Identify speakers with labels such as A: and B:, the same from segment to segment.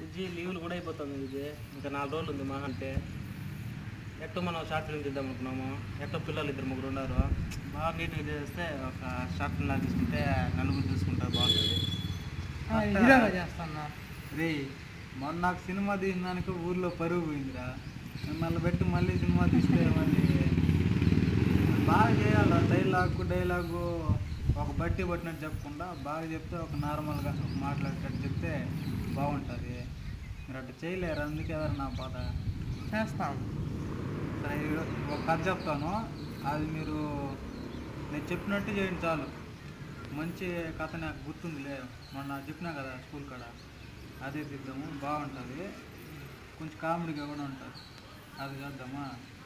A: విజయ్ లీవ్లు కూడా అయిపోతుంది విజయ్ ఇంకా నాలుగు రోజులు ఉంది మహా అంటే ఎట్టో మనం షార్ట్ ఫిల్మ్ తీద్దాం అనుకున్నాము ఎట్టో పిల్లలు ఇద్దరు ముగ్గురు ఉన్నారు బాగా నీట్గా చేస్తే ఒక షార్ట్ ఫిల్మ్ లాగా తీసుకుంటే నలుగురు చూసుకుంటారు బాగుంటుంది
B: హీరోగా చేస్తాను
C: రే మొన్న నాకు సినిమా తీసిన దానికి ఊర్లో పరుగు పోయిందిరా మిమ్మల్ని పెట్టి మళ్ళీ సినిమా తీస్తే మళ్ళీ బాగా చేయాలి డైలాగ్ డైలాగు ఒక బట్టి పట్టినట్టు చెప్పకుండా బాగా చెప్తే ఒక నార్మల్గా మాట్లాడేటట్టు చెప్తే బాగుంటుంది మీరు అట్లా చేయలేరు అందుకే ఎవరు నా బాధ
B: చేస్తాం
C: సరే ఈరో- ఒక కథ చెప్తాను అది మీరు నేను చెప్పినట్టు చేయండి చాలు మంచి కథ నాకు గుర్తుందిలే మొన్న చెప్పినా కదా స్కూల్ కాడ అదే తీద్దాము బాగుంటుంది కొంచెం కామెడీగా కూడా ఉంటుంది అది చేద్దామా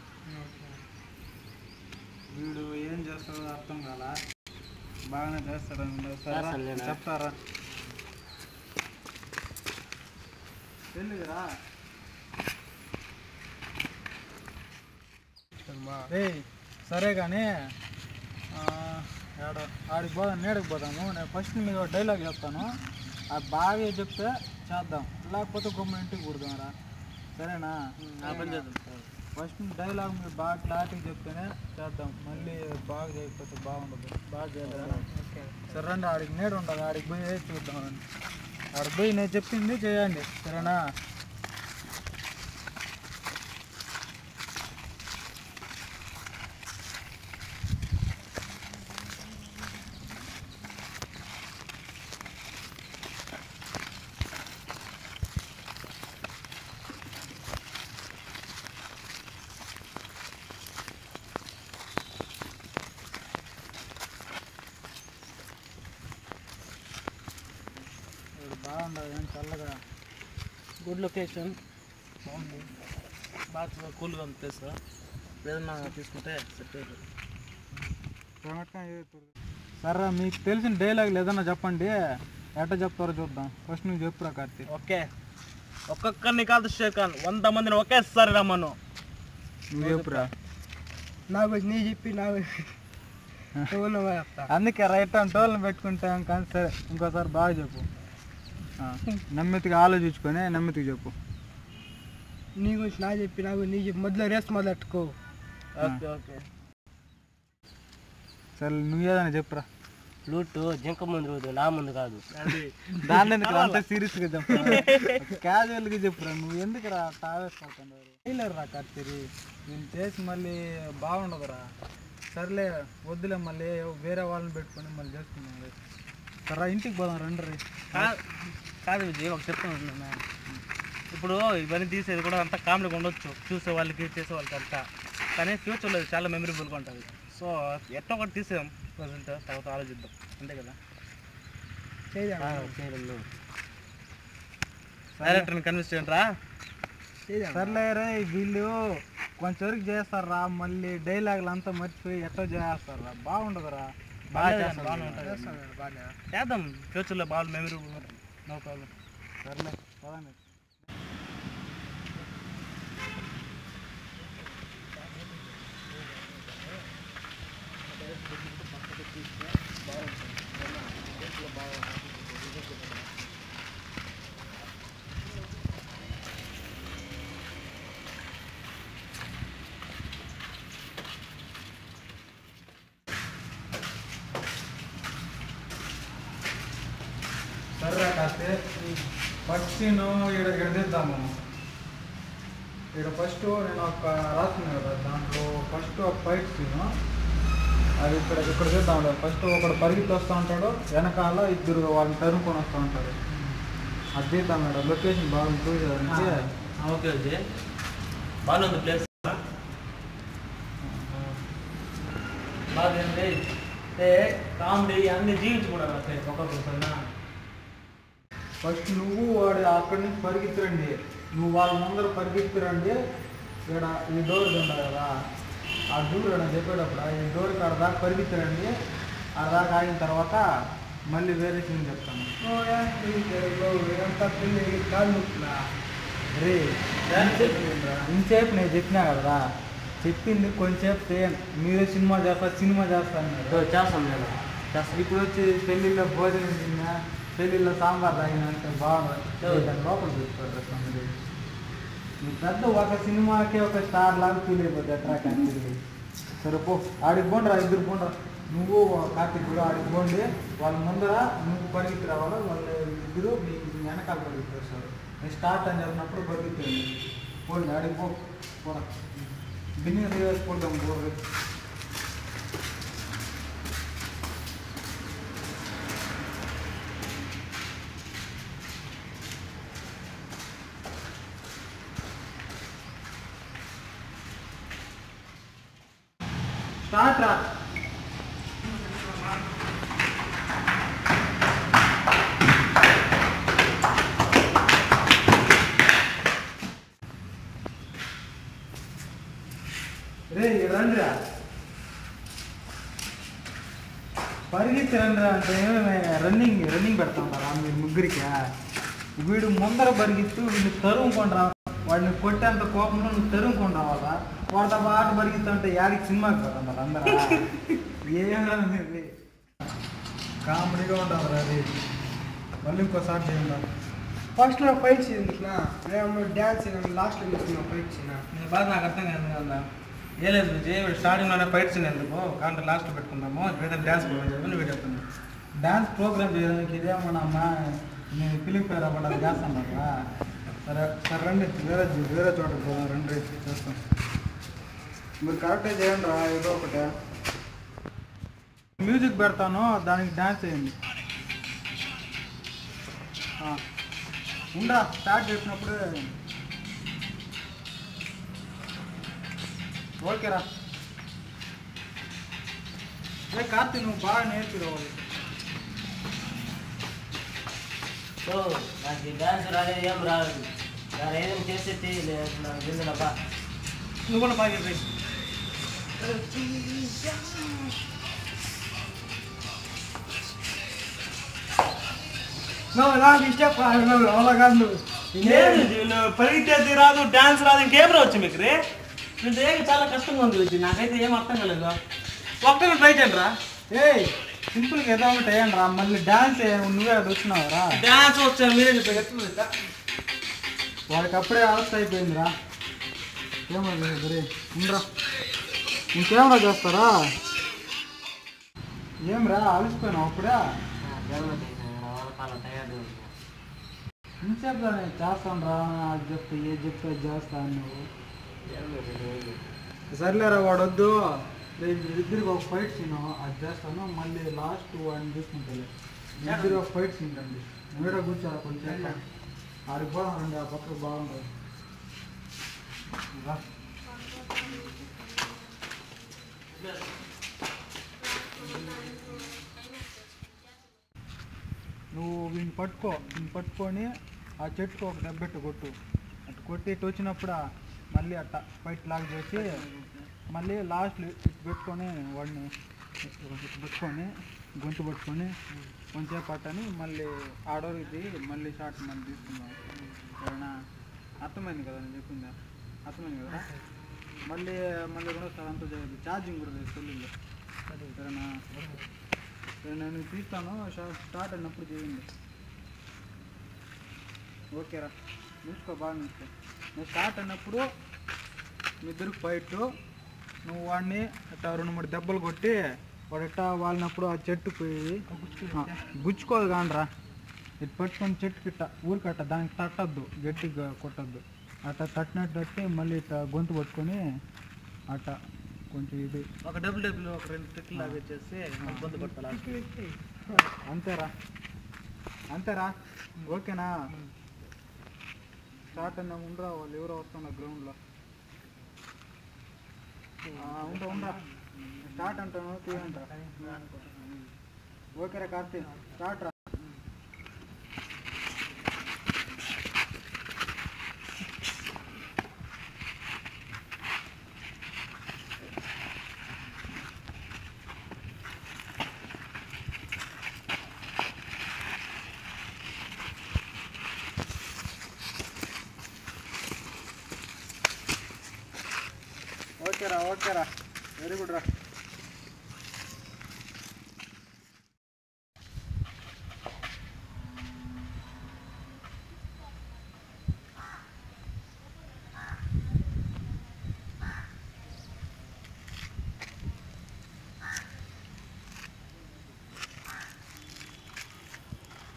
C: వీడు ఏం చేస్తాడో అర్థం కాల బాగానే చేస్తాడు సరే
A: చేస్తానులేనా?
C: చెప్తారా తెలియదురా ఏయ్ సరే కానీ ఆడ ఆడికి పోదాం నీడకి పోదాము నేను ఫస్ట్ మీకు ఒక డైలాగ్ చెప్తాను అది బాగా చెప్తే చేద్దాం లేకపోతే గమ్మ ఇంటికి కుడదాం రా సరేనా
A: ఆ పని చేద్దాం సార్
C: ఫస్ట్ డైలాగ్ మీరు బాగా క్లారిటీ చెప్తేనే చేద్దాం మళ్ళీ బాగా చేయకపోతే బాగుండదు బాగా చేద్దాం సరే రండి ఆడికి నీడ ఉంటుంది ఆడికి పోయి చూద్దాం రండి ఆడికి పోయి నేను చెప్పింది చేయండి సరేనా ఇది బాగుండదు ఏం చల్లగా
A: గుడ్ లొకేషన్ బాగుంది బాగా కూల్గా ఉంది ప్లేస్ ఏదన్నా తీసుకుంటే సెట్ అవుతుంది
C: సరే మీకు తెలిసిన డైలాగులు ఏదన్నా చెప్పండి ఎట్ట చెప్తారో చూద్దాం ఫస్ట్ నువ్వు చెప్పురా కార్తీక్
A: ఓకే ఒక్కొక్కరిని కాదు షేర్ ఖాన్ వంద మందిని ఒకేసారి రమ్మను
C: నువ్వు చెప్పురా
B: నాకు నీ చెప్పి నాకు నువ్వు చెప్తా
C: అందుకే రైట్ అని టోల్ని పెట్టుకుంటాం కానీ సరే ఇంకోసారి బాగా చెప్పు ఆ, నెమ్మదిగా ఆలోచించుకొని నెమ్మదిగా చెప్పు
B: నీ గురించి నా చెప్పి నాకు నీ చెప్పి మొదలు రేస్ మొదలెట్టుకో
A: ఓకే ఓకే
C: సరే నువ్వు ఏదైనా చెప్పురా
A: లూటు జింక ముందు రోజు నా ముందు కాదు అది
C: దాన్ని ఎందుకు అంత సీరియస్గా చెప్పురా క్యాజువల్గా చెప్పురా నువ్వు ఎందుకు రా తావేసుకుంటున్నావు టైలర్ రా కత్తిరి నేను చేసి మళ్ళీ బాగుండదురా సర్లే వద్దులే మళ్ళీ వేరే వాళ్ళని పెట్టుకొని మళ్ళీ చేసుకున్నాం రేపు. సరే ఇంటికి పోదాం రండి రీ
A: కా- కాదు విజయ్ ఒక చెప్తున్నాను ఇప్పుడు ఇవన్నీ తీసేది కూడా అంతా కామెడీగా ఉండొచ్చు చూసే వాళ్ళకి చేసే వాళ్ళకి అంతా కానీ ఫ్యూచర్లో ఇది చాలా మెమరబుల్గా ఉంటుంది సో ఎట్టో ఒకటి తీసేదాం ప్రజెంట్ తర్వాత ఆలోచిద్దాం అంతే కదా
B: చేద్దాం
A: డైరెక్టర్ని కన్విన్స్ చేయండి రా
B: చేద్దాం
C: సర్లే రే వీళ్ళు కొంచెం వరకు చేస్తారు రా మళ్ళీ డైలాగులు అంతా మర్చిపోయి ఎట్టో చేస్తారు రా బాగుండదు రా బాగా చేస్తారు
A: బాగానే ఉంటుంది
B: చేస్తాను బాగా
A: చేద్దాం ఫ్యూచర్లో బాగా మెమరబుల్ నో ప్రాబ్లం
C: సర్లే పదండి సరే కాస్తే ఫస్ట్ సీన్ ఇక్కడ ఇక్కడ తీద్దాము ఇక్కడ ఫస్ట్ నేను ఒక రాసుకున్నాను కదా దాంట్లో ఫస్ట్ ఒక ఫైట్ సీన్ అది ఇక్కడ ఇక్కడ తీద్దాం ఫస్ట్ ఒకడు పరిగెత్తి వస్తూ ఉంటాడు వెనకాల ఇద్దరు వాళ్ళని తరుముకొని వస్తూ ఉంటారు అది తీద్దాం మేడం లొకేషన్ బాగా చూసేదానికి
A: ఓకే విజయ్ బాగుంది ప్లేస్ బాగుంది అంటే కామెడీ అన్ని జీవించకూడదు అంటే ఒక్కొక్కరు
C: ఫస్ట్ నువ్వు వాడు అక్కడి నుంచి పరిగెత్తిరండి నువ్వు వాళ్ళ ముందర పరిగెత్తిరండి ఇక్కడ ఈ డోర్ ఉండాలి కదా ఆ డోర్ అని చెప్పేటప్పుడు ఆ ఈ డోర్ కాడ దాకా పరిగెత్తిరండి ఆ దాకా ఆగిన తర్వాత మళ్ళీ వేరే సీన్ చెప్తాను
B: ఇదంతా పిల్లి కాదు నొప్పులా
C: రే ఇంతసేపు నేను చెప్పినా కదరా చెప్పింది కొంచెంసేపు చేయండి మీరే సినిమా చేస్తా సినిమా చేస్తాను
A: చేస్తాం నేను
C: ఇప్పుడు వచ్చి పెళ్ళిళ్ళో భోజనం తిన్నా పెళ్ళిళ్ళలో సాంబార్ తాగినంటే బాగుంది దాని లోపల పెట్టుకోరు తొమ్మిది నీ పెద్ద ఒక సినిమాకే ఒక స్టార్ లాగా ఫీల్ అయిపోతుంది ఎట్రా కానీ సరే పో ఆడికి పోండిరా ఇద్దరు పోండిరా నువ్వు కార్తీక్ కూడా ఆడికి పోండి వాళ్ళ ముందర నువ్వు పరిగెత్తి రావాలా వాళ్ళు ఇద్దరు మీ మీ వెనకాల పరిగెత్తి వస్తారు నేను స్టార్ట్ అని చెప్పినప్పుడు పరిగెత్తండి పోండి ఆడికి పో పోరా బిన్నింగ్ వేసుకుంటాం పోరు స్టార్ట్ రా రే రండిరా పరిగెత్తి రండిరా అంటే రన్నింగ్ రన్నింగ్ పెడతాం మీరు ముగ్గురికి వీడు ముందర పరిగెత్తు వీడిని తరుముకొని వాడిని కొట్టేంత కోపంలో నువ్వు తరుముకొని రావాలా వాడితో పాటు పరిగెత్తు అంటే యాడికి సినిమాకి పోతాం మరి అందరూ ఏమి కామెడీగా ఉంటాం రా అది మళ్ళీ ఇంకోసారి చేయండి
B: ఫస్ట్లో ఫైట్ చేయండినా మేము డ్యాన్స్ లాస్ట్లో తీసుకున్నాం ఫైట్ చేయనా
A: నీ బాధ నాకు అర్థం కాదు కదా ఏ లేదు విజయ్ వీడు స్టార్టింగ్లోనే ఫైట్ సీన్ ఎందుకు కాంటే లాస్ట్ పెట్టుకుందాము వీడియో డ్యాన్స్ చెప్పి వీడియో చెప్తుంది
C: డాన్స్ ప్రోగ్రామ్ చేయడానికి ఇదేమోనమ్మా నేను ఫిలిం ఫేర్ అవ్వడం చేస్తాను కదా సరే సరే రండి వేరే చో- వేరే చోటకి పోదాం రండి చేస్తాం మీరు కరెక్టే చేయండి రా ఏదో ఒకటే మ్యూజిక్ పెడతాను దానికి డాన్స్ చేయండి ఆ. ఉండా స్టార్ట్ చేసినప్పుడు ఓకేరా ఏ కార్తీ నువ్వు బాగా నేర్చుకోవాలి
D: సో నాకు ఈ డాన్స్ రాలేదు ఏం రాలేదు నేను ఏదైనా చేసేది లేదు నాకు తెలియదబ్బా
A: నువ్వు కూడా బాగా చెప్పేసి
B: నువ్వు నాకు ఇష్టం అలా కాదు నువ్వు
A: లేదు విజయ్, నువ్వు పరిగెత్తేది రాదు డాన్స్ రాదు ఇంకేం రావచ్చు మీకు రే నేను ఏమి చాలా కష్టంగా ఉంది విజయ్ నాకైతే ఏం అర్థం కాలేదు ఒక్కగా ట్రై చేయండి రా
C: ఏయ్ సింపుల్గా ఏదో ఒకటి వేయండి రా మళ్ళీ డాన్స్ నువ్వే అది వచ్చినావు రా
A: డాన్స్ వచ్చాను మీరే చెప్పారు ఎట్లా తెలుసా?
C: వాడికి అప్పుడే అరెస్ట్ అయిపోయిందిరా ఏమో సరే ఉండరా ఇంకేమరా చేస్తారా ఏమ్రా అలసిపోయినావు అప్పుడే
D: జన్మ చేశాను నా వల్ల కాలం తయారు
C: ఇంతసేపు నేను చేస్తాను రా అది చెప్తే ఏ చెప్తే అది చేస్తాను నువ్వు సర్లేరా వాడు వద్దు రేపు ఇద్దరికి ఒక ఫైట్ సీన్ అది చేస్తాను మళ్ళీ లాస్ట్ వాడిని తీసుకుంటాను ఇద్దరు ఒక ఫైట్ సీన్ రండి మీరే కూర్చోరా కొంచెం ఆడికి పోదాం రండి ఆ పక్కకు బాగుంటుంది రా. నువ్వు వీడిని పట్టుకో వీడిని పట్టుకొని ఆ చెట్టుకు ఒక దెబ్బెట్టు కొట్టు అటు కొట్టి ఇటు వచ్చినప్పుడు మళ్ళీ అట్ట ఫైట్ లాగా చేసి మళ్ళీ లాస్ట్ ఇటు పెట్టుకొని వాడిని ఇటు ఇటు పెట్టుకొని గొంతు పట్టుకొని కొంచెం పట్టని మళ్ళీ ఆడోరికి మళ్ళీ షార్ట్ మళ్ళీ తీసుకుందాం సరేనా అర్థమైంది కదా నేను చెప్పిందా అర్థమైంది కదా మళ్ళీ మళ్ళీ రెండోసారి అంతా చేయదు ఛార్జింగ్ కూడా లేదు సెల్లులో సరేనా సరే నేను తీస్తాను షా- స్టార్ట్ అయినప్పుడు చేయండి ఓకేరా చూసుకో బాగా చూసుకో నేను స్టార్ట్ అయినప్పుడు మీ ఇద్దరికి ఫైట్ నువ్వు వాడిని అట్టా రెండు మూడు దెబ్బలు కొట్టి వాడు ఎట్టా వాలినప్పుడు ఆ చెట్టు పోయి ఆ, గుచ్చుకోదు కానరా ఇటు పట్టుకొని చెట్టుకి ఇట్ట ఊరికట్ట దానికి తట్టద్దు గట్టిగా కొట్టద్దు అట్ట తట్టినట్టు తట్టి మళ్ళీ ఇట్ట గొంతు పట్టుకొని అట్ట కొంచెం ఇది
A: ఒక డబుల్ డబుల్ ఒక రెండు ట్రిక్లు లాగా వచ్చేసి ఇబ్బంది పడతా
C: అంతేరా అంతేరా ఓకేనా స్టార్ట్ అన్న ఉండరా వాళ్ళు ఎవరో వస్తున్నారు గ్రౌండ్లో ఉంటా ఉండరా స్టార్ట్ అంటాను తీయంట ఓకేరా కార్తీక్ స్టార్ట్ రా ఓకేరా ఓకేరా వెరీ గుడ్ రా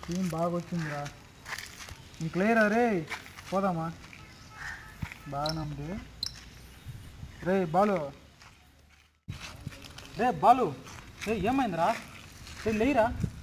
C: సీన్ బాగా వచ్చిందిరా ఇంక క్లియరా రే పోదామా బాగానే ఉంది రే బాలు రే బాలు రే ఏమైందిరా రే లేరా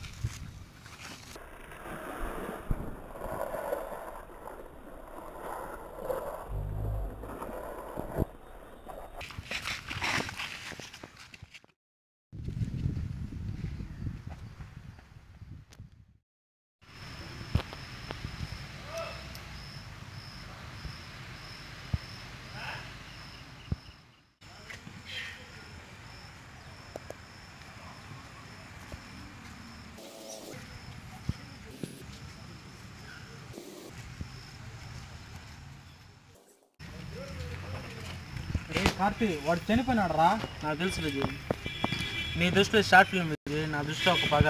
C: రే కార్తీ వాడు చనిపోయినాడు రా
A: నాకు తెలుసు ఇది నీ దృష్టిలో షార్ట్ ఫిల్మ్ ఇది నా దృష్టిలో ఒక పగ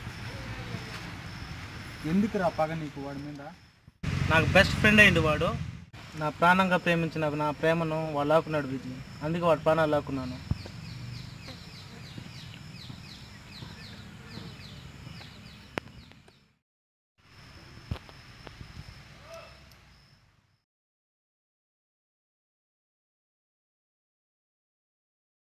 C: ఎందుకురా పగ నీకు వాడి మీద
A: నాకు బెస్ట్ ఫ్రెండ్ అయింది వాడు నా ప్రాణంగా ప్రేమించిన నా ప్రేమను వాడు లాక్కున్నాడు విజయ్ అందుకే వాడు ప్రాణాలు లాక్కున్నాను